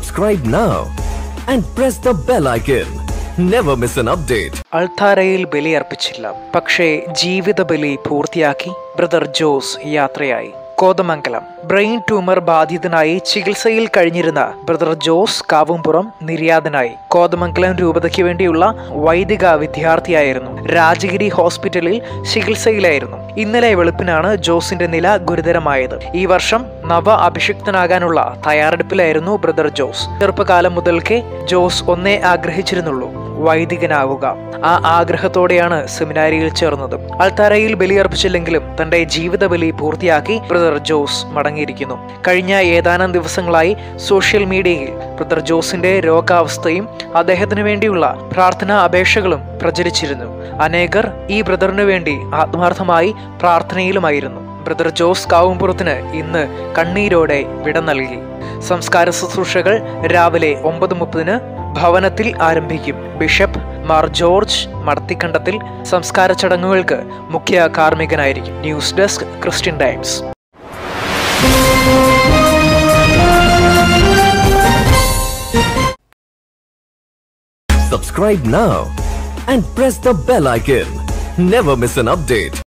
Subscribe now and press the bell icon. Never miss an update. അൾത്താരയിൽ ബലിയർപ്പിച്ചില്ല പക്ഷേ ജീവിത ബലി പൂർത്തിയാക്കി ബ്രദർ ജോസ് യാത്രയായി കോതമംഗലം ബ്രെയിൻ ട്യൂമർ ബാധിതനായി ചികിത്സയിൽ കഴിഞ്ഞിരുന്ന ബ്രദർ ജോസ് കാവുംപുറം നിര്യാതനായി കോതമംഗലം രൂപതയ്ക്ക് വേണ്ടിയുള്ള വൈദിക വിദ്യാർത്ഥിയായിരുന്നു രാജഗിരി ഹോസ്പിറ്റലിൽ ചികിത്സയിലായിരുന്നു ഇന്നലെ വെളുപ്പിനാണ് ജോസിന്റെ നില ഗുരുതരമായത് ഈ വർഷം നവ അഭിഷിക്തനാകാനുള്ള തയ്യാറെടുപ്പിലായിരുന്നു ബ്രദർ ജോസ് ചെറുപ്പകാലം മുതൽക്കേ ജോസ് ഒന്നേ ആഗ്രഹിച്ചിരുന്നുള്ളൂ വൈദികനാവുക ആ ആഗ്രഹത്തോടെയാണ് സെമിനാരിയിൽ ചേർന്നത് അൾത്താരയിൽ ബലിയർപ്പിച്ചില്ലെങ്കിലും തന്റെ ജീവിത ബലി പൂർത്തിയാക്കി ബ്രദർ ജോസ് മടങ്ങിയിരിക്കുന്നു കഴിഞ്ഞ ഏതാനും ദിവസങ്ങളായി സോഷ്യൽ മീഡിയയിൽ ബ്രദർ ജോസിന്റെ രോഗാവസ്ഥയും അദ്ദേഹത്തിന് വേണ്ടിയുള്ള പ്രാർത്ഥനാ അപേക്ഷകളും പ്രചരിച്ചിരുന്നു അനേകർ ഈ ബ്രദറിനു വേണ്ടി ആത്മാർത്ഥമായി പ്രാർത്ഥനയിലുമായിരുന്നു ബ്രദർ ജോസ് കാവുംപുറത്തിന് ഇന്ന് കണ്ണീരോടെ വിട നൽകി സംസ്കാര ശുശ്രൂഷകൾ രാവിലെ ഒമ്പത് മുപ്പതിന് ഭവനത്തിൽ ആരംഭിക്കും ബിഷപ്പ് മാർ ജോർജ് മടത്തിക്കണ്ടത്തിൽ സംസ്കാര ചടങ്ങുകൾക്ക് മുഖ്യ കാർമ്മികനായിരിക്കും news desk Christian Times Subscribe now and press the bell icon. Never miss an update.